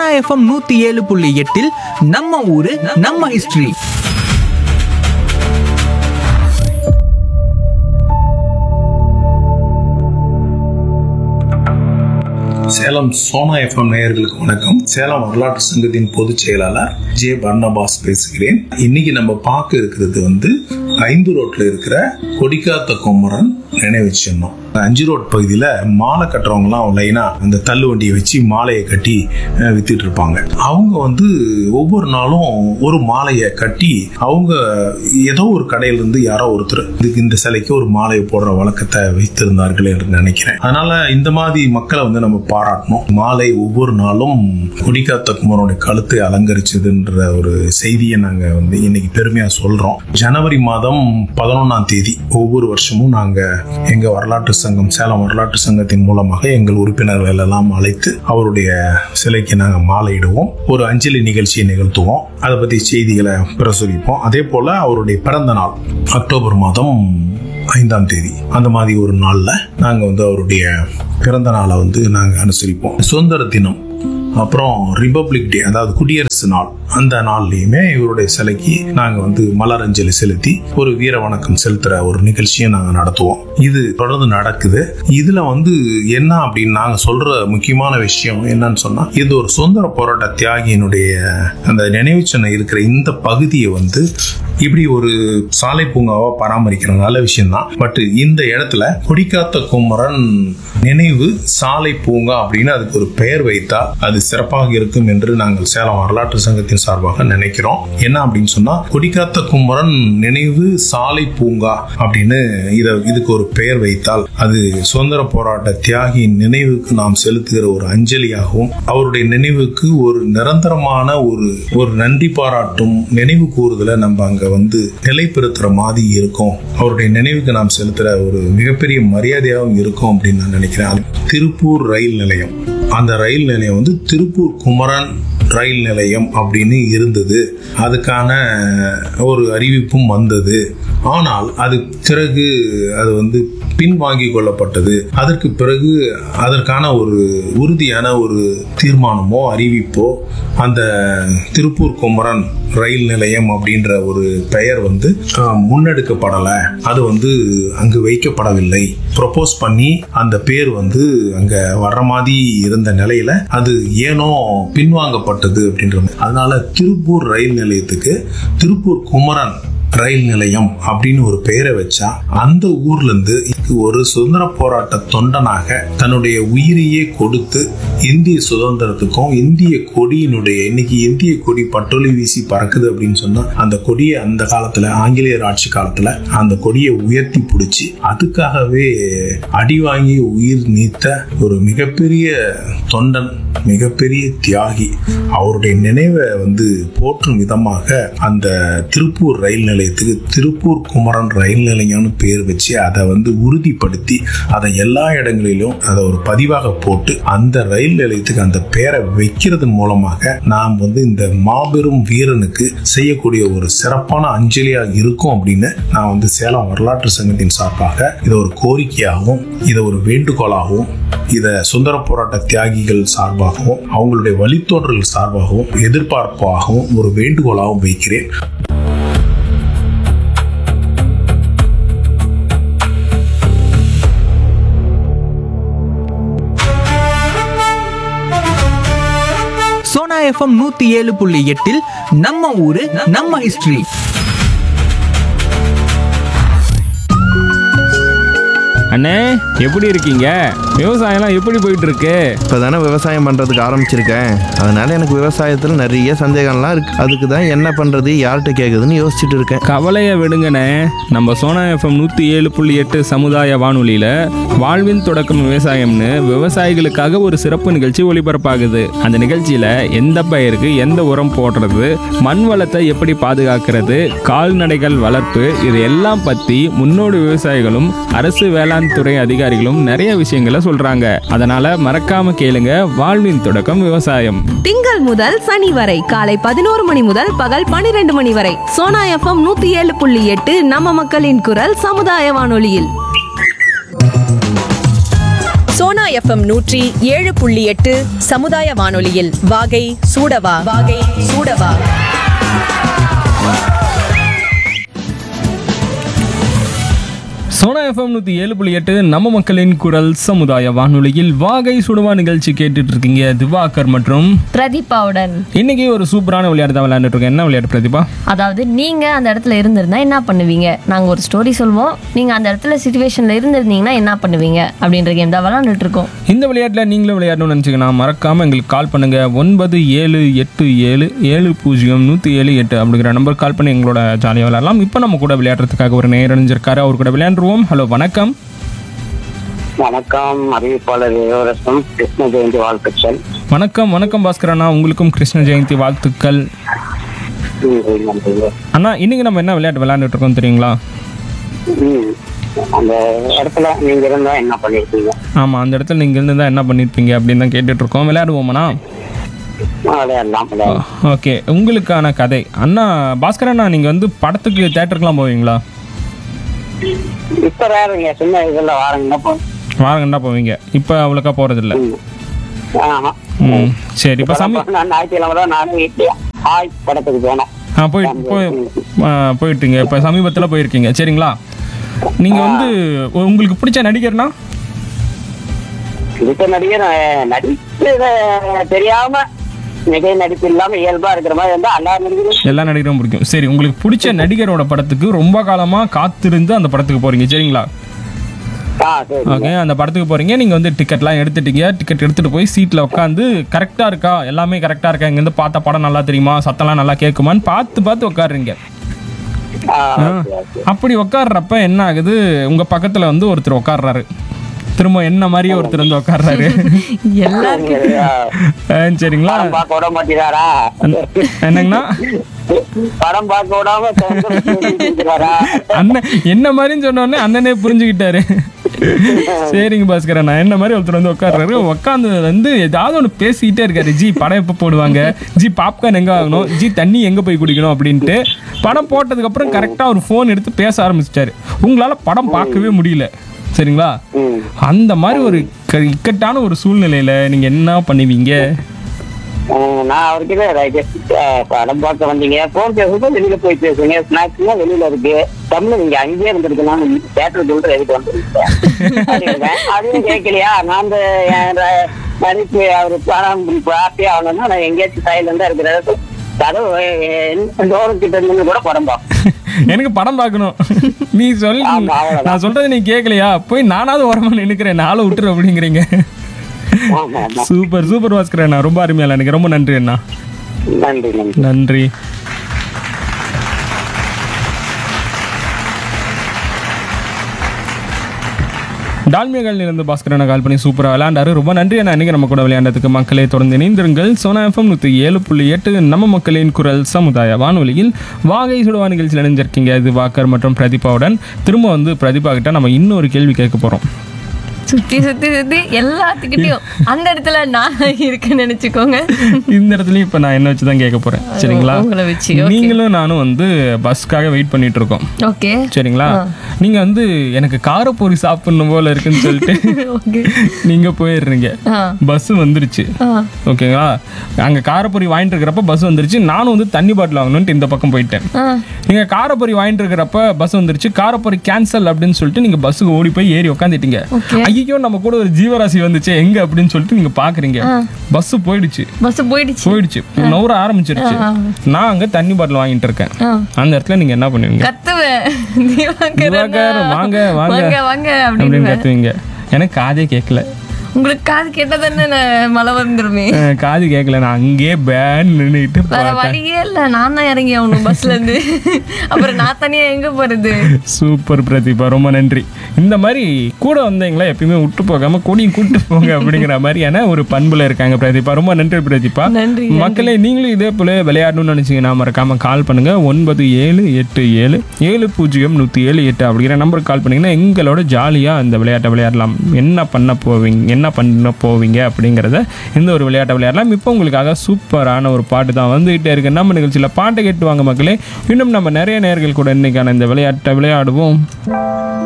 Sona FM நூத்தி ஏழு புள்ளி எட்டில் நம்ம ஊரு நம்ம ஹிஸ்டரி சேலம் சோனா எஃப்எம் நேயர்களுக்கு வணக்கம் சேலம் வரலாற்று சங்கத்தின் பொதுச் செயலாளர் ஜே பர்னபாஸ் பேசுகிறேன் இன்னைக்கு நம்ம பார்க்க இருக்கிறது வந்து ஐந்து ரோட்ல இருக்கிற கொடிக்காத்த குமரன் நினைவு சின்னம் அஞ்சு ரோட் பகுதியில மாலை கட்டுறவங்கலாம் லைனா அந்த தள்ளு வண்டியை வச்சு மாலையை கட்டி அஹ், வித்துட்டு இருப்பாங்க அவங்க வந்து ஒவ்வொரு நாளும் ஒரு மாலையை கட்டி அவங்க ஏதோ ஒரு கடையில இருந்து யாரோ ஒருத்தர் இதுக்கு இந்த சிலைக்கு ஒரு மாலையை போடுற வழக்கத்தை வைத்திருந்தார்கள் என்று நினைக்கிறேன் அதனால இந்த மாதிரி மக்களை வந்து நம்ம பாராட்டணும் மாலை ஒவ்வொரு நாளும் கொடிக்காத்த குமரனுடைய கழுத்தை அலங்கரிச்சதுன்ற ஒரு செய்தியை நாங்க வந்து இன்னைக்கு பெருமையா சொல்றோம் ஜனவரி மாதம் பதினொன்னாம் தேதி ஒவ்வொரு வருஷமும் நாங்க எங்க வரலாற்று சங்கம் சேலம் வரலாற்று சங்கத்தின் மூலமாக எங்கள் உறுப்பினர்கள் எல்லாம் அழைத்து அவருடைய சிலைக்கு நாங்க மாலையிடுவோம் ஒரு அஞ்சலி நிகழ்ச்சியை நிகழ்த்துவோம் அதை பத்தி செய்திகளை பிரசுரிப்போம் அதே போல அவருடைய பிறந்த நாள் அக்டோபர் மாதம் ஐந்தாம் தேதி அந்த மாதிரி ஒரு நாள்ல நாங்க வந்து அவருடைய பிறந்த நாளை வந்து நாங்க அனுசரிப்போம் சுதந்திர தினம் அப்புறம் ரிபப்ளிக் டே அதாவது குடியரசு நாள் அந்த நாள்லயுமே இவருடைய சிலைக்கு நாங்க வந்து மலர் அஞ்சலி செலுத்தி ஒரு வீர வணக்கம் செலுத்துற ஒரு நிகழ்ச்சியை நாங்க நடத்துவோம் இது தொடர்ந்து நடக்குது இதுல வந்து என்ன அப்படின்னு நாங்க சொல்ற முக்கியமான விஷயம் என்னன்னு சொன்னா இது ஒரு சுதந்திர போராட்ட தியாகியினுடைய அந்த நினைவு சின்னம் இருக்கிற இந்த பகுதியை வந்து இப்படி ஒரு சாலை பூங்காவா பராமரிக்கிற நல்ல விஷயம் தான் பட் இந்த இடத்துல கொடிக்காத்த குமரன் நினைவு சாலை பூங்கா அப்படின்னு அதுக்கு ஒரு பெயர் வைத்தால் அது சிறப்பாக இருக்கும் என்று நாங்கள் சேலம் வரலாற்று சங்கத்தின் சார்பாக நினைக்கிறோம் என்ன அப்படின்னு சொன்னா கொடிக்காத்த குமரன் நினைவு சாலை பூங்கா அப்படின்னு இத இதுக்கு ஒரு பெயர் வைத்தால் அது சுதந்திர போராட்ட தியாகியின் நினைவுக்கு நாம் செலுத்துகிற ஒரு அஞ்சலியாகவும் அவருடைய நினைவுக்கு ஒரு நிரந்தரமான ஒரு ஒரு நன்றி பாராட்டும் நினைவு கூறுதலை நம்ம அங்க வந்து நிலைப்படுத்துற மாதிரி இருக்கும் அவருடைய நினைவுக்கு நாம் செலுத்துற ஒரு மிகப்பெரிய மரியாதையாகவும் இருக்கும் அப்படின்னு நான் நினைக்கிறேன் அது திருப்பூர் ரயில் நிலையம் அந்த ரயில் நிலையம் வந்து திருப்பூர் குமரன் ரயில் நிலையம் அப்படின்னு இருந்தது அதுக்கான ஒரு அறிவிப்பும் வந்தது ஆனால் அது பிறகு அது வந்து பின்வாங்கி கொள்ளப்பட்டது அதற்கு பிறகு அதற்கான ஒரு உறுதியான ஒரு தீர்மானமோ அறிவிப்போ அந்த திருப்பூர் குமரன் ரயில் நிலையம் அப்படின்ற ஒரு பெயர் வந்து அஹ், முன்னெடுக்கப்படலை அது வந்து அங்கு வைக்கப்படவில்லை ப்ரொபோஸ் பண்ணி அந்த பேர் வந்து அங்க வர்ற மாதிரி இருந்த நிலையில அது ஏனோ பின்வாங்கப்பட்டது அப்படின்ற மாதிரி. அதனால திருப்பூர் ரயில் நிலையத்துக்கு திருப்பூர் குமரன் ரயில் நிலையம் அப்படின்னு ஒரு பெயரை வச்சா அந்த ஊர்ல இருந்து ஒரு சுதந்திர போராட்ட தொண்டனாக தன்னுடைய உயிரையே கொடுத்து இந்திய சுதந்திரத்துக்கும் இந்திய கொடியினுடைய இன்னைக்கு இந்திய கொடி பட்டொலி வீசி பறக்குது அப்படின்னு சொன்னா அந்த கொடியை அந்த காலத்துல ஆங்கிலேயர் ஆட்சி காலத்துல அந்த கொடியை உயர்த்தி பிடிச்சி அதுக்காகவே அடி வாங்கி உயிர் நீத்த ஒரு மிகப்பெரிய தொண்டன் மிகப்பெரிய தியாகி அவருடைய நினைவை வந்து போற்றும் விதமாக அந்த திருப்பூர் ரயில் நிலையத்துக்கு திருப்பூர் குமரன் ரயில் நிலையம்னு பேர் வச்சு அதை வந்து உறுதிப்படுத்தி அதை எல்லா இடங்களிலும் அதை ஒரு பதிவாக போட்டு அந்த ரயில் நிலையத்துக்கு அந்த பேரை வைக்கிறதன் மூலமாக நாம் வந்து இந்த மாபெரும் வீரனுக்கு செய்யக்கூடிய ஒரு சிறப்பான அஞ்சலியாக இருக்கும் அப்படின்னு நான் வந்து சேலம் வரலாற்று சங்கத்தின் சார்பாக இதை ஒரு கோரிக்கையாகவும் இதை ஒரு வேண்டுகோளாகவும் இதை சுந்தர போராட்ட தியாகிகள் சார்பாகவும் அவங்களுடைய வழித்தோன்றல் சார்பாகவும் எதிர்பார்ப்பாகவும் ஒரு வேண்டுகோளாகவும் வைக்கிறேன் சோனா எஃப்எம் நூத்தி ஏழு புள்ளி எட்டில் நம்ம ஊரு நம்ம ஹிஸ்டரி அண்ணே எப்படி இருக்கீங்க விவசாயம்லாம் எப்படி போயிட்டு இருக்கு இப்போ தானே விவசாயம் பண்ணுறதுக்கு ஆரம்பிச்சிருக்கேன் அதனால எனக்கு விவசாயத்தில் நிறைய சந்தேகம்லாம் இருக்கு அதுக்கு தான் என்ன பண்ணுறது யார்கிட்ட கேட்குதுன்னு யோசிச்சுட்டு இருக்கேன் கவலையை விடுங்கண்ணே நம்ம சோனா எஃப்எம் நூற்றி ஏழு புள்ளி எட்டு சமுதாய வானொலியில் வாழ்வின் தொடக்கம் விவசாயம்னு விவசாயிகளுக்காக ஒரு சிறப்பு நிகழ்ச்சி ஒளிபரப்பாகுது அந்த நிகழ்ச்சியில் எந்த பயிருக்கு எந்த உரம் போடுறது மண் வளத்தை எப்படி பாதுகாக்கிறது கால்நடைகள் வளர்ப்பு இது எல்லாம் பற்றி முன்னோடி விவசாயிகளும் அரசு வேளாண் துறை அதிகாரிகளும் நிறைய விஷயங்களை சொல்றாங்க அதனால மறக்காம கேளுங்க வாழ்வின் தொடக்கம் விவசாயம் திங்கள் முதல் சனி வரை காலை பதினோரு மணி முதல் பகல் பனிரெண்டு மணி வரை சோனா எஃப்எம் நூத்தி ஏழு புள்ளி எட்டு நம்ம மக்களின் குரல் சமுதாய வானொலியில் சோனா எஃப்எம் நூற்றி ஏழு புள்ளி எட்டு சமுதாய வானொலியில் வாகை சூடவா வாகை சூடவா சோனா எஃப்எம் நூற்றி ஏழு புள்ளி எட்டு நம்ம மக்களின் குரல் சமுதாய வானொலியில் வாகை சுடுவா நிகழ்ச்சி கேட்டுட்டு இருக்கீங்க திவாகர் மற்றும் பிரதீபாவுடன் இன்னைக்கு ஒரு சூப்பரான விளையாட்டு தான் விளையாண்டுட்டு இருக்கேன் என்ன விளையாட்டு பிரதீபா அதாவது நீங்க அந்த இடத்துல இருந்திருந்தா என்ன பண்ணுவீங்க நாங்க ஒரு ஸ்டோரி சொல்வோம் நீங்க அந்த இடத்துல சுச்சுவேஷன்ல இருந்திருந்தீங்கன்னா என்ன பண்ணுவீங்க அப்படின்ற கேம் தான் விளையாண்டுட்டு இருக்கோம் இந்த விளையாட்டில் நீங்களும் விளையாடணும்னு நினச்சிங்கன்னா மறக்காமல் எங்களுக்கு கால் பண்ணுங்க ஒன்பது ஏழு எட்டு ஏழு ஏழு பூஜ்ஜியம் நூற்றி ஏழு எட்டு அப்படிங்கிற நம்பர் கால் பண்ணி எங்களோட ஜாலியாக விளையாடலாம் இப்போ நம்ம கூட விளையாடுறதுக்காக ஒரு நேரம் இருக்காரு அவர் கூட விளையாண்டுருவோம் ஹலோ வணக்கம் வணக்கம் அறிவிப்பாளர் இளவரசன் கிருஷ்ண ஜெயந்தி வாழ்த்துக்கள் வணக்கம் வணக்கம் பாஸ்கர் அண்ணா உங்களுக்கும் கிருஷ்ண ஜெயந்தி வாழ்த்துக்கள் நன்றி, நன்றி. அண்ணா இன்னைக்கு நம்ம என்ன விளையாட்டு விளையாண்டுட்டு இருக்கோம் தெரியுங்களா ம். அந்த இடத்துல நீங்க இருந்தா என்ன பண்ணிருக்கீங்க ஆமாம் அந்த இடத்துல நீங்கள் இருந்து என்ன பண்ணியிருப்பீங்க அப்படின்னு தான் கேட்டுட்டு இருக்கோம் விளையாடுவோமாண்ணா விளையாடலாம் விளையாடலாம் ஓகே உங்களுக்கான கதை அண்ணா பாஸ்கர் அண்ணா நீங்கள் வந்து படத்துக்கு தேட்டருக்குலாம் போவீங்களா இப்ப வேறங்க சின்ன இதுல வாரங்கன்னா போ வாரங்கண்டா போவீங்க இப்போ அவ்வளோக்கா போகிறதில்ல ஆஹா. ம் சரி இப்போ சமீ இப்ப நான் ஞாயிற்றுக்கிழமை தான் நானும் வீட்டுல ஹாய் படத்துக்கு போனேன் ஆ போய் போய் ஆ, போயிட்டீங்க இப்போ சமீபத்தில் போயிருக்கீங்க சரிங்களா நீங்கள் வந்து உங்களுக்கு பிடிச்ச நடிகர்னா இதுக்கு நடிகர் அஹ், நடிப்பு அஹ், தெரியாம மிகை நடிப்பு இல்லாம இயல்பா இருக்கிற மாதிரி இருந்தா எல்லா நடிகரும் எல்லா நடிகரும் பிடிக்கும் சரி உங்களுக்கு பிடிச்ச நடிகரோட படத்துக்கு ரொம்ப காலமாக காத்திருந்து அந்த படத்துக்கு போகிறீங்க சரிங்களா ஆ சரி ஓகே அந்த படத்துக்கு போகிறீங்க நீங்கள் வந்து டிக்கெட்லாம் எடுத்துட்டீங்க டிக்கெட் எடுத்துகிட்டு போய் சீட்டில் உட்காந்து கரெக்டாக இருக்கா எல்லாமே கரெக்டாக இருக்கா இங்கேருந்து பார்த்தா படம் நல்லா தெரியுமா சத்தம்லாம் நல்லா கேட்குமான்னு பார்த்து பார்த்து உட்காருறீங்க ஆ, ஆ. Okay, okay. அப்படி உட்கார்றப்ப என்ன ஆகுது உங்கள் பக்கத்தில் வந்து ஒருத்தர் உட்கார்றாரு திரும்ப என்ன மாதிரியே ஒருத்தர் வந்து உட்கார்றாரு எல்லாருக்கும் ஆ, ஆ, சரிங்களா படம் பார்க்க விட மாட்டேறாரா என்னங்கண்ணா படம் பார்க்க விடாம தொந்தரவு செஞ்சுக்கிறாரா? அண்ணன் என்ன மாதிரின்னு சொன்ன உடனே அண்ணனே புரிஞ்சுக்கிட்டாரு சரிங்க பாஸ்கர் அண்ணா என்ன மாதிரி ஒருத்தர் வந்து உட்கார்றாரு உட்காந்து வந்து ஏதாவது ஒன்று பேசிக்கிட்டே இருக்காரு ஜி படம் எப்போ போடுவாங்க ஜி பாப்கார்ன் எங்கே வாங்கணும் ஜி தண்ணி எங்கே போய் குடிக்கணும் அப்படின்ட்டு படம் போட்டதுக்கப்புறம் கரெக்டாக ஒரு ஃபோன் எடுத்து பேச ஆரம்பிச்சிட்டாரு உங்களால் படம் பார்க்கவே முடியல சரிங்களா ம். அந்த மாதிரி ஒரு க- இக்கட்டான ஒரு சூழ்நிலையில நீங்க என்ன பண்ணுவீங்க ம், நான் அவர்கிட்ட ரைட் படம் பார்க்க வந்தீங்க போன் பேசுறது வெளியில போய் பேசுங்க ஸ்நாக்ஸ்னா வெளியில இருக்கு தமிழ் நீங்க அங்கேயே இருந்திருக்கலாம் தேட்டர் சொல்லிட்டு எதுக்கு வந்துருக்கேன் அதுவும் கேட்கலையா நான் அந்த என் ர- நடிப்பு அவர் படம் ஹாப்பியா ஆகணும்னா நான் எங்கேயாச்சும் சைலண்டா இருக்கிற கதவு டோர் கிட்ட இருந்து கூட படம் பார்ப்பேன் எனக்கு படம் பார்க்கணும் நீ சொல் ஆமா, அவ்வளவுதான். நான் சொல்றது நீ கேட்கலையா போய் நானாவது உரமா நினைக்கிறேன் நாளை விட்டுரு அப்படிங்கிறீங்க ஆமா ஆமா சூப்பர் சூப்பர் பாஸ்கர் அண்ணா ரொம்ப அருமையா எனக்கு ரொம்ப நன்றி அண்ணா நன்றி நன்றி நன்றி டால்மியர்கள் இருந்து பாஸ்கர் அண்ணா கால் பண்ணி சூப்பராக விளையாண்டாரு ரொம்ப நன்றி அண்ணா இன்னைக்கு நம்ம கூட விளையாண்டதுக்கு மக்களை தொடர்ந்து இணைந்திருங்கள் சோனா எஃப்எம் நூற்றி ஏழு புள்ளி எட்டு நம்ம மக்களின் குரல் சமுதாய வானொலியில் வாகை சுடுவா நிகழ்ச்சியில் இணைஞ்சிருக்கீங்க இது வாக்கர் மற்றும் பிரதீபாவுடன் திரும்ப வந்து பிரதீபா கிட்ட நம்ம இன்னொரு கேள்வி கேட்க போகிறோம் சுத்தி சுத்தி சுத்தி எல்லாத்துக்கிட்டையும் அந்த இடத்துல நான் இருக்கேன்னு நினைச்சுக்கோங்க இந்த இடத்துலயும் இப்போ நான் என்ன வச்சு தான் கேட்க போகிறேன் சரிங்களா உங்களை வச்சு, okay. நீங்களும் நானும் வந்து பஸ்க்காக வெயிட் பண்ணிட்டு இருக்கோம் ஓகே சரிங்களா நீங்க வந்து எனக்கு காரப்பொரி சாப்பிடணும் போல இருக்குன்னு சொல்லிட்டு ஓகே நீங்க போயிடுறீங்க ஆ. பஸ் வந்துருச்சு ஆ. ஓகேங்களா அங்க காரப்பொரி வாங்கிட்டு இருக்கிறப்ப பஸ் வந்துருச்சு நானும் வந்து தண்ணி பாட்டில் வாங்கணும்ட்டு இந்த பக்கம் போயிட்டேன் ஆ நீங்க காரப்பொரி வாங்கிட்டு இருக்கிறப்ப பஸ் வந்துருச்சு காரப்பொரி கேன்சல் அப்படின்னு சொல்லிட்டு நீங்க பஸ்ஸுக்கு ஓடி போய் ஏறி உட்காந்துட்டீங்க Okay. ஐயோ நம்ம கூட ஒரு ஜீவராசி வந்துச்சு எங்க அப்படின்னு சொல்லிட்டு நீங்க பாக்குறீங்க பஸ் போயிடுச்சு பஸ் போயிடுச்சு போயிடுச்சு நவுற ஆரம்பிச்சிருச்சு நான் அங்க தண்ணி பாட்டில் வாங்கிட்டு இருக்கேன் ஆ. அந்த இடத்துல நீங்க என்ன பண்ணுவீங்க கத்துவேன் திவாகர் திவாகர், அண்ணா. வாங்க, வாங்க. வாங்க வாங்க அப்படின்னு அப்படின்னு கத்துவீங்க எனக்கு காதே கேட்கல உங்களுக்கு காது கேட்டதானே நான் மழை வந்துருமே அஹ் காது கேட்கல நான் அங்கேயே பேன் நின்றுட்டு வேற பார்த்தேன் வழியே இல்ல நான் தான் இறங்கி ஆகணும் பஸ்ல இருந்து அப்புறம் நான் தனியா எங்க போறது சூப்பர் பிரதீபா ரொம்ப நன்றி இந்த மாதிரி கூட வந்தீங்களா எப்பயுமே விட்டு போகாம கூடியும் கூட்டு போங்க அப்படிங்கிற மாதிரியான ஒரு பண்புல இருக்காங்க பிரதீபா ரொம்ப நன்றி பிரதீபா நன்றி, மக்களே நீங்களும் இதே போல விளையாடணும்னு நினைச்சீங்கன்னா மறக்காம கால் பண்ணுங்க ஒன்பது ஏழு எட்டு ஏழு ஏழு பூஜ்ஜியம் நூற்றி ஏழு எட்டு அப்படிங்கிற நம்பருக்கு கால் பண்ணீங்கன்னா எங்களோட ஜாலியாக இந்த விளையாட்டை விளையாடலாம் என்ன பண்ண போவீங்க என்ன பண்ண போவீங்க அப்படிங்கிறத இந்த ஒரு விளையாட்டை விளையாடலாம் இப்போ உங்களுக்காக சூப்பரான ஒரு பாட்டு தான் வந்துகிட்டே இருக்கு நம்ம நிகழ்ச்சியில் பாட்டை கேட்டு வாங்க மக்களே இன்னும் நம்ம நிறைய நேர்கள் கூட இன்னைக்கான இந்த விளையாட்டை விளையாடுவோம்